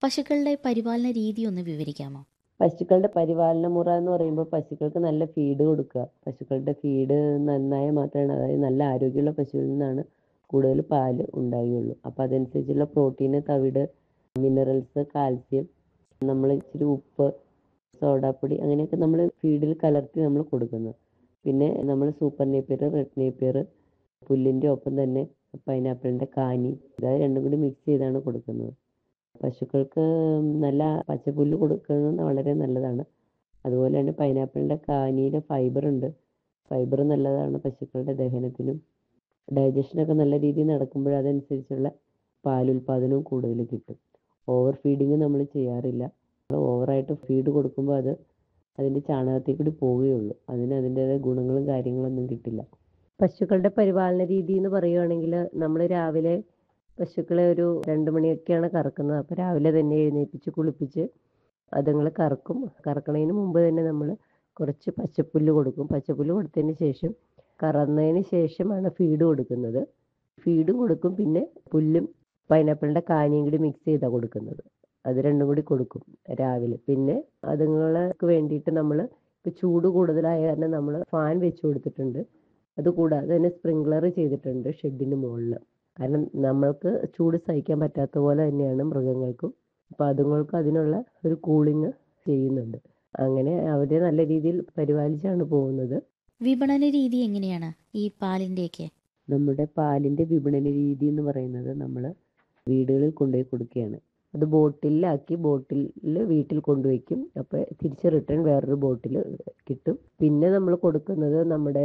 പശുക്കളുടെ പരിപാലന രീതി ഒന്ന് വിവരിക്കാമോ പശുക്കളുടെ പരിപാലന മുറ എന്ന് പറയുമ്പോൾ പശുക്കൾക്ക് നല്ല ഫീഡ് കൊടുക്കുക പശുക്കളുടെ ഫീഡ് നന്നായ മാത്രമാണ് അതായത് നല്ല ആരോഗ്യമുള്ള പശുവിൽ നിന്നാണ് കൂടുതൽ പാല് ഉണ്ടാകുകയുള്ളൂ അപ്പോൾ അതനുസരിച്ചുള്ള പ്രോട്ടീന് തവിട് മിനറൽസ് കാൽസ്യം നമ്മൾ ഇച്ചിരി ഉപ്പ് സോഡാപ്പൊടി അങ്ങനെയൊക്കെ നമ്മൾ ഫീഡിൽ കലർത്തി നമ്മൾ കൊടുക്കുന്നത് പിന്നെ നമ്മൾ സൂപ്പർ നേപ്പിയർ റെഡ് നേപ്പിയർ പുല്ലിൻ്റെ ഒപ്പം തന്നെ പൈനാപ്പിളിൻ്റെ കാനി അതായത് രണ്ടും കൂടി മിക്സ് ചെയ്താണ് കൊടുക്കുന്നത് പശുക്കൾക്ക് നല്ല പച്ചപ്പുല്ല് കൊടുക്കുന്നത് വളരെ നല്ലതാണ് അതുപോലെ തന്നെ പൈനാപ്പിളിൻ്റെ കാനിയിലെ ഫൈബർ ഉണ്ട് ഫൈബർ നല്ലതാണ് പശുക്കളുടെ ദഹനത്തിനും ഡൈജഷനൊക്കെ നല്ല രീതിയിൽ നടക്കുമ്പോൾ അതനുസരിച്ചുള്ള പാലുൽപാദനവും കൂടുതൽ കിട്ടും ഓവർ ഫീഡിങ് നമ്മൾ ചെയ്യാറില്ല ഓവറായിട്ട് ഫീഡ് കൊടുക്കുമ്പോൾ അത് അതിൻ്റെ ചാണകത്തിൽ കൂടി പോവുകയുള്ളൂ അതിന് അതിൻ്റേതായ ഗുണങ്ങളും കാര്യങ്ങളൊന്നും കിട്ടില്ല പശുക്കളുടെ പരിപാലന രീതി എന്ന് പറയുകയാണെങ്കിൽ നമ്മൾ രാവിലെ പശുക്കളെ ഒരു രണ്ട് മണിയൊക്കെയാണ് കറക്കുന്നത് അപ്പോൾ രാവിലെ തന്നെ എഴുന്നേൽപ്പിച്ച് കുളിപ്പിച്ച് അതുങ്ങൾ കറക്കും കറക്കണതിന് മുമ്പ് തന്നെ നമ്മൾ കുറച്ച് പച്ചപ്പുല്ല് കൊടുക്കും പച്ചപ്പുല്ല് കൊടുത്തതിന് ശേഷം കറന്നതിന് ശേഷമാണ് ഫീഡ് കൊടുക്കുന്നത് ഫീഡും കൊടുക്കും പിന്നെ പുല്ലും പൈനാപ്പിളിൻ്റെ കാനിയും കൂടി മിക്സ് ചെയ്താണ് കൊടുക്കുന്നത് അത് രണ്ടും കൂടി കൊടുക്കും രാവിലെ പിന്നെ അതുങ്ങൾക്ക് വേണ്ടിയിട്ട് നമ്മൾ ഇപ്പോൾ ചൂട് കൂടുതലായ കാരണം നമ്മൾ ഫാൻ വെച്ച് കൊടുത്തിട്ടുണ്ട് അതുകൂടാതെ തന്നെ സ്പ്രിങ്ക്ലർ ചെയ്തിട്ടുണ്ട് ഷെഡിന് മുകളിൽ കാരണം നമ്മൾക്ക് ചൂട് സഹിക്കാൻ പറ്റാത്ത പോലെ തന്നെയാണ് മൃഗങ്ങൾക്കും അപ്പോൾ അതുങ്ങൾക്ക് അതിനുള്ള ഒരു കൂളിങ് ചെയ്യുന്നുണ്ട് അങ്ങനെ അവരെ നല്ല രീതിയിൽ പരിപാലിച്ചാണ് പോകുന്നത് വിപണന രീതി എങ്ങനെയാണ് ഈ പാലിൻ്റെയൊക്കെ നമ്മുടെ പാലിൻ്റെ വിപണന രീതി എന്ന് പറയുന്നത് നമ്മൾ വീടുകളിൽ കൊണ്ടുപോയി കൊടുക്കുകയാണ് അത് ബോട്ടിലാക്കി ബോട്ടിൽ വീട്ടിൽ കൊണ്ടുവയ്ക്കും അപ്പോൾ തിരിച്ച് റിട്ടേൺ വേറൊരു ബോട്ടിൽ കിട്ടും പിന്നെ നമ്മൾ കൊടുക്കുന്നത് നമ്മുടെ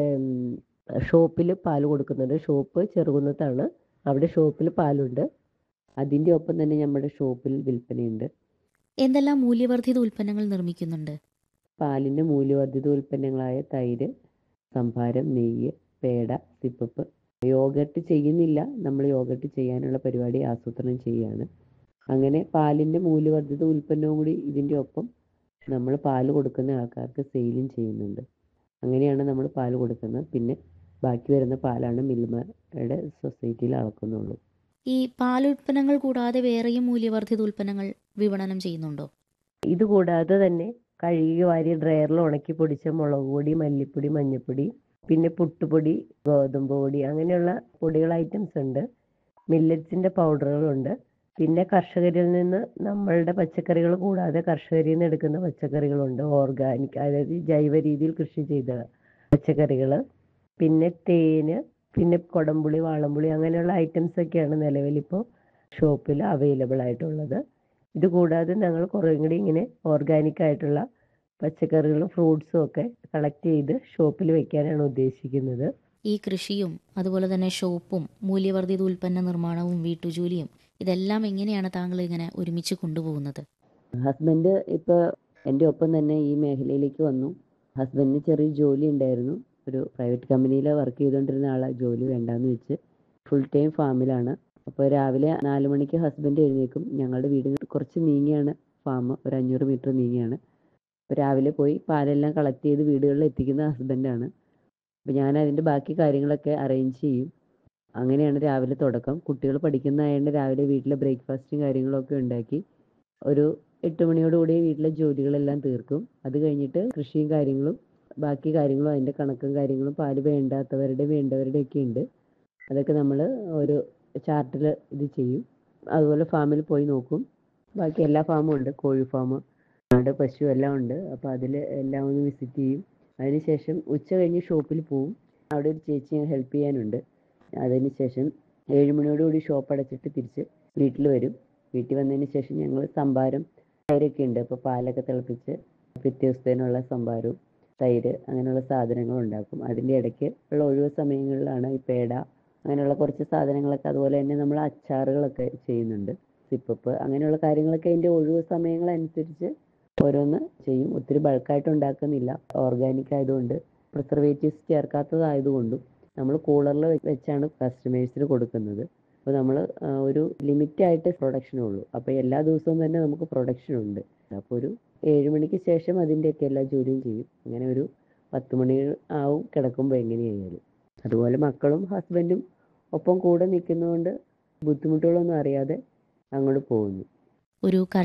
ഷോപ്പിൽ പാൽ കൊടുക്കുന്നുണ്ട് ഷോപ്പ് ചെറുകുന്നത്താണ് അവിടെ ഷോപ്പിൽ പാലുണ്ട് അതിൻ്റെ ഒപ്പം തന്നെ നമ്മുടെ ഷോപ്പിൽ വിൽപ്പനയുണ്ട് എന്തെല്ലാം മൂല്യവർദ്ധിത ഉൽപ്പന്നങ്ങൾ നിർമ്മിക്കുന്നുണ്ട് പാലിൻ്റെ മൂല്യവർദ്ധിത ഉൽപ്പന്നങ്ങളായ തൈര് സംഭാരം നെയ്യ് പേട സിപ്പപ്പ് യോഗട്ട് ചെയ്യുന്നില്ല നമ്മൾ യോഗട്ട് ചെയ്യാനുള്ള പരിപാടി ആസൂത്രണം ചെയ്യുകയാണ് അങ്ങനെ പാലിൻ്റെ മൂല്യവർദ്ധിത ഉൽപ്പന്നവും കൂടി ഇതിൻ്റെ ഒപ്പം നമ്മൾ പാൽ കൊടുക്കുന്ന ആൾക്കാർക്ക് സെയിലും ചെയ്യുന്നുണ്ട് അങ്ങനെയാണ് നമ്മൾ പാൽ കൊടുക്കുന്നത് പിന്നെ ബാക്കി വരുന്ന പാലാണ് മിൽമയുടെ സൊസൈറ്റിയിൽ അളക്കുന്നുള്ളൂ ഈ പാലുൽപ്പന്നങ്ങൾ കൂടാതെ വേറെയും മൂല്യവർദ്ധിത ഉൽപ്പന്നങ്ങൾ വിപണനം ചെയ്യുന്നുണ്ടോ ഇത് കൂടാതെ തന്നെ കഴുകി വാരി ഡ്രയറിൽ ഉണക്കി പൊടിച്ച മുളക് പൊടി മല്ലിപ്പൊടി മഞ്ഞൾപ്പൊടി പിന്നെ പുട്ടുപൊടി ഗോതമ്പ് പൊടി അങ്ങനെയുള്ള പൊടികൾ ഐറ്റംസ് ഉണ്ട് മില്ലറ്റ്സിൻ്റെ പൗഡറുകളുണ്ട് പിന്നെ കർഷകരിൽ നിന്ന് നമ്മളുടെ പച്ചക്കറികൾ കൂടാതെ കർഷകരിൽ നിന്ന് എടുക്കുന്ന പച്ചക്കറികളുണ്ട് ഓർഗാനിക് അതായത് ജൈവ രീതിയിൽ കൃഷി ചെയ്ത പച്ചക്കറികൾ പിന്നെ തേന് പിന്നെ കൊടംപുളി വാളംപുളി അങ്ങനെയുള്ള ഐറ്റംസ് ഒക്കെയാണ് നിലവിലിപ്പോൾ ഷോപ്പിൽ അവൈലബിൾ ആയിട്ടുള്ളത് ഇത് കൂടാതെ ഞങ്ങൾ കുറേ കൂടി ഇങ്ങനെ ഓർഗാനിക് ആയിട്ടുള്ള പച്ചക്കറികളും ഫ്രൂട്ട്സും ഒക്കെ കളക്ട് ചെയ്ത് ഷോപ്പിൽ വെക്കാനാണ് ഉദ്ദേശിക്കുന്നത് ഈ കൃഷിയും അതുപോലെ തന്നെ ഷോപ്പും മൂല്യവർദ്ധിത ഉൽപ്പന്ന നിർമ്മാണവും വീട്ടുജോലിയും ഇതെല്ലാം എങ്ങനെയാണ് താങ്കൾ ഇങ്ങനെ ഒരുമിച്ച് കൊണ്ടുപോകുന്നത് ഹസ്ബൻഡ് ഇപ്പോൾ എൻ്റെ ഒപ്പം തന്നെ ഈ മേഖലയിലേക്ക് വന്നു ഹസ്ബൻഡിന് ചെറിയ ജോലി ഉണ്ടായിരുന്നു ഒരു പ്രൈവറ്റ് കമ്പനിയിൽ വർക്ക് ചെയ്തുകൊണ്ടിരുന്ന ആളെ ജോലി വേണ്ടാന്ന് വെച്ച് ഫുൾ ടൈം ഫാമിലാണ് അപ്പോൾ രാവിലെ നാല് മണിക്ക് ഹസ്ബൻഡ് എഴുന്നേക്കും ഞങ്ങളുടെ വീടിന് കുറച്ച് നീങ്ങിയാണ് ഫാം ഒരു അഞ്ഞൂറ് മീറ്റർ നീങ്ങിയാണ് അപ്പോൾ രാവിലെ പോയി പാലെല്ലാം കളക്ട് ചെയ്ത് വീടുകളിൽ എത്തിക്കുന്ന ഹസ്ബൻഡാണ് അപ്പോൾ ഞാൻ അതിൻ്റെ ബാക്കി കാര്യങ്ങളൊക്കെ അറേഞ്ച് ചെയ്യും അങ്ങനെയാണ് രാവിലെ തുടക്കം കുട്ടികൾ പഠിക്കുന്നതായതുകൊണ്ട് രാവിലെ വീട്ടിലെ ബ്രേക്ക്ഫാസ്റ്റും കാര്യങ്ങളൊക്കെ ഉണ്ടാക്കി ഒരു എട്ട് മണിയോടുകൂടി വീട്ടിലെ ജോലികളെല്ലാം തീർക്കും അത് കഴിഞ്ഞിട്ട് കൃഷിയും കാര്യങ്ങളും ബാക്കി കാര്യങ്ങളും അതിൻ്റെ കണക്കും കാര്യങ്ങളും പാല് വേണ്ടാത്തവരുടെ വേണ്ടവരുടെ ഒക്കെ ഉണ്ട് അതൊക്കെ നമ്മൾ ഒരു ചാർട്ടിൽ ഇത് ചെയ്യും അതുപോലെ ഫാമിൽ പോയി നോക്കും ബാക്കി എല്ലാ ഫാമും ഉണ്ട് കോഴി ഫാം ആട് പശു എല്ലാം ഉണ്ട് അപ്പോൾ അതിൽ എല്ലാം ഒന്ന് വിസിറ്റ് ചെയ്യും അതിനുശേഷം ഉച്ച കഴിഞ്ഞ് ഷോപ്പിൽ പോവും അവിടെ ഒരു ചേച്ചി ഹെൽപ്പ് ചെയ്യാനുണ്ട് അതിനുശേഷം ഏഴ് മണിയോടുകൂടി ഷോപ്പ് അടച്ചിട്ട് തിരിച്ച് വീട്ടിൽ വരും വീട്ടിൽ വന്നതിന് ശേഷം ഞങ്ങൾ സംഭാരം തൈരൊക്കെ ഉണ്ട് അപ്പോൾ പാലൊക്കെ തിളപ്പിച്ച് പിറ്റേ ദിവസത്തേനുള്ള സംഭാരവും തൈര് അങ്ങനെയുള്ള സാധനങ്ങൾ ഉണ്ടാക്കും അതിൻ്റെ ഇടയ്ക്ക് ഉള്ള ഒഴിവ് സമയങ്ങളിലാണ് ഈ പേട അങ്ങനെയുള്ള കുറച്ച് സാധനങ്ങളൊക്കെ അതുപോലെ തന്നെ നമ്മൾ അച്ചാറുകളൊക്കെ ചെയ്യുന്നുണ്ട് സിപ്പപ്പ് അങ്ങനെയുള്ള കാര്യങ്ങളൊക്കെ അതിൻ്റെ ഒഴിവ് സമയങ്ങളനുസരിച്ച് ഓരോന്ന് ചെയ്യും ഒത്തിരി ബൾക്കായിട്ട് ഉണ്ടാക്കുന്നില്ല ഓർഗാനിക് ആയതുകൊണ്ട് പ്രിസർവേറ്റീവ്സ് ചേർക്കാത്തതായതുകൊണ്ടും നമ്മൾ കൂളറിൽ വെച്ചാണ് കസ്റ്റമേഴ്സിന് കൊടുക്കുന്നത് അപ്പോൾ നമ്മൾ ഒരു ലിമിറ്റായിട്ട് പ്രൊഡക്ഷൻ ഉള്ളൂ അപ്പോൾ എല്ലാ ദിവസവും തന്നെ നമുക്ക് പ്രൊഡക്ഷൻ ഉണ്ട് അപ്പോൾ ഒരു ഏഴ് മണിക്ക് ശേഷം അതിൻ്റെയൊക്കെ എല്ലാ ജോലിയും ചെയ്യും അങ്ങനെ ഒരു പത്ത് മണി ആവും കിടക്കുമ്പോൾ എങ്ങനെയായാലും അതുപോലെ മക്കളും ഹസ്ബൻഡും ഒപ്പം കൂടെ നിൽക്കുന്നതുകൊണ്ട് ബുദ്ധിമുട്ടുകളൊന്നും അറിയാതെ അങ്ങോട്ട് പോകുന്നു ഒരു